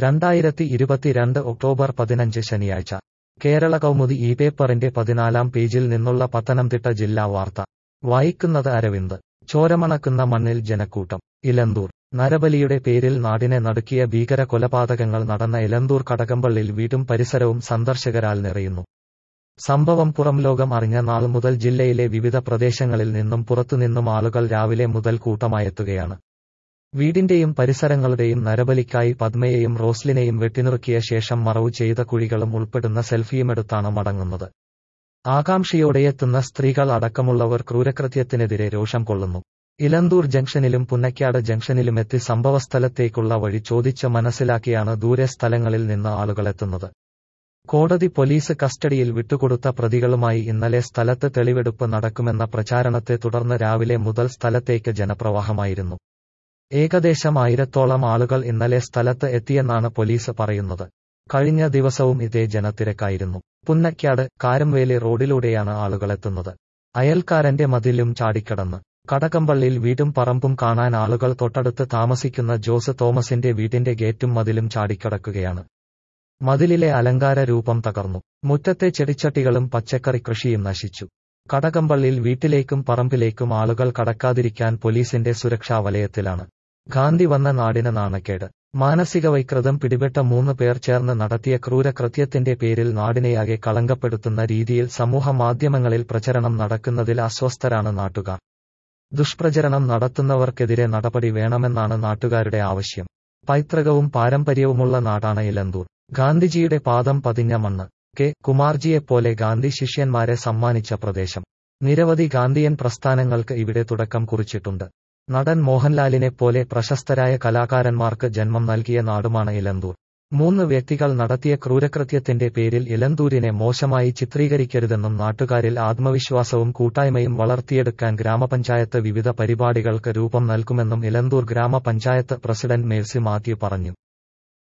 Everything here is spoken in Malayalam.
രണ്ടായിരത്തി ഇരുപത്തിരണ്ട് ഒക്ടോബർ പതിനഞ്ച് ശനിയാഴ്ച കേരള കൗമുദി ഈ പേപ്പറിന്റെ പതിനാലാം പേജിൽ നിന്നുള്ള പത്തനംതിട്ട ജില്ലാ വാർത്ത വായിക്കുന്നത് അരവിന്ദ് ചോരമണക്കുന്ന മണ്ണിൽ ജനക്കൂട്ടം ഇലന്തൂർ നരബലിയുടെ പേരിൽ നാടിനെ നടുക്കിയ ഭീകര കൊലപാതകങ്ങൾ നടന്ന ഇലന്തൂർ കടകമ്പള്ളിൽ വീടും പരിസരവും സന്ദർശകരാൽ നിറയുന്നു സംഭവം പുറം ലോകം അറിഞ്ഞ നാൾ മുതൽ ജില്ലയിലെ വിവിധ പ്രദേശങ്ങളിൽ നിന്നും പുറത്തുനിന്നും ആളുകൾ രാവിലെ മുതൽ കൂട്ടമായെത്തുകയാണ് വീടിന്റെയും പരിസരങ്ങളുടെയും നരബലിക്കായി പത്മയെയും റോസ്ലിനെയും വെട്ടിനുറുക്കിയ ശേഷം മറവു ചെയ്ത കുഴികളും ഉൾപ്പെടുന്ന സെൽഫിയുമെടുത്താണ് മടങ്ങുന്നത് ആകാംക്ഷയോടെയെത്തുന്ന സ്ത്രീകൾ അടക്കമുള്ളവർ ക്രൂരകൃത്യത്തിനെതിരെ രോഷം കൊള്ളുന്നു ഇലന്തൂർ ജംഗ്ഷനിലും പുന്നക്കാട് ജംഗ്ഷനിലുമെത്തി സംഭവസ്ഥലത്തേക്കുള്ള വഴി ചോദിച്ച് മനസ്സിലാക്കിയാണ് ദൂരെ സ്ഥലങ്ങളിൽ നിന്ന് ആളുകളെത്തുന്നത് കോടതി പോലീസ് കസ്റ്റഡിയിൽ വിട്ടുകൊടുത്ത പ്രതികളുമായി ഇന്നലെ സ്ഥലത്ത് തെളിവെടുപ്പ് നടക്കുമെന്ന പ്രചാരണത്തെ തുടർന്ന് രാവിലെ മുതൽ സ്ഥലത്തേക്ക് ജനപ്രവാഹമായിരുന്നു ഏകദേശം ആയിരത്തോളം ആളുകൾ ഇന്നലെ സ്ഥലത്ത് എത്തിയെന്നാണ് പോലീസ് പറയുന്നത് കഴിഞ്ഞ ദിവസവും ഇതേ ജനത്തിരക്കായിരുന്നു പുന്നക്കാട് കാരംവേലി റോഡിലൂടെയാണ് ആളുകളെത്തുന്നത് അയൽക്കാരന്റെ മതിലും ചാടിക്കടന്ന് കടകമ്പള്ളിയിൽ വീടും പറമ്പും കാണാൻ ആളുകൾ തൊട്ടടുത്ത് താമസിക്കുന്ന ജോസ് തോമസിന്റെ വീടിന്റെ ഗേറ്റും മതിലും ചാടിക്കടക്കുകയാണ് മതിലിലെ അലങ്കാര രൂപം തകർന്നു മുറ്റത്തെ ചെടിച്ചട്ടികളും പച്ചക്കറി കൃഷിയും നശിച്ചു കടകമ്പള്ളിയിൽ വീട്ടിലേക്കും പറമ്പിലേക്കും ആളുകൾ കടക്കാതിരിക്കാൻ പോലീസിന്റെ സുരക്ഷാ വലയത്തിലാണ് ഗാന്ധി വന്ന നാടിന് നാണക്കേട് മാനസിക വൈകൃതം പിടിപെട്ട മൂന്ന് പേർ ചേർന്ന് നടത്തിയ ക്രൂരകൃത്യത്തിന്റെ പേരിൽ നാടിനെയാകെ കളങ്കപ്പെടുത്തുന്ന രീതിയിൽ സമൂഹ മാധ്യമങ്ങളിൽ പ്രചരണം നടക്കുന്നതിൽ അസ്വസ്ഥരാണ് നാട്ടുകാർ ദുഷ്പ്രചരണം നടത്തുന്നവർക്കെതിരെ നടപടി വേണമെന്നാണ് നാട്ടുകാരുടെ ആവശ്യം പൈതൃകവും പാരമ്പര്യവുമുള്ള നാടാണ് ഇലന്തൂർ ഗാന്ധിജിയുടെ പാദം പതിഞ്ഞ മണ്ണ് കെ കുമാർജിയെപ്പോലെ ഗാന്ധി ശിഷ്യന്മാരെ സമ്മാനിച്ച പ്രദേശം നിരവധി ഗാന്ധിയൻ പ്രസ്ഥാനങ്ങൾക്ക് ഇവിടെ തുടക്കം കുറിച്ചിട്ടുണ്ട് നടൻ മോഹൻലാലിനെപ്പോലെ പ്രശസ്തരായ കലാകാരന്മാർക്ക് ജന്മം നൽകിയ നാടുമാണ് ഇലന്തൂർ മൂന്ന് വ്യക്തികൾ നടത്തിയ ക്രൂരകൃത്യത്തിന്റെ പേരിൽ ഇലന്തൂരിനെ മോശമായി ചിത്രീകരിക്കരുതെന്നും നാട്ടുകാരിൽ ആത്മവിശ്വാസവും കൂട്ടായ്മയും വളർത്തിയെടുക്കാൻ ഗ്രാമപഞ്ചായത്ത് വിവിധ പരിപാടികൾക്ക് രൂപം നൽകുമെന്നും ഇലന്തൂർ ഗ്രാമപഞ്ചായത്ത് പ്രസിഡന്റ് മേഴ്സി മാത്യു പറഞ്ഞു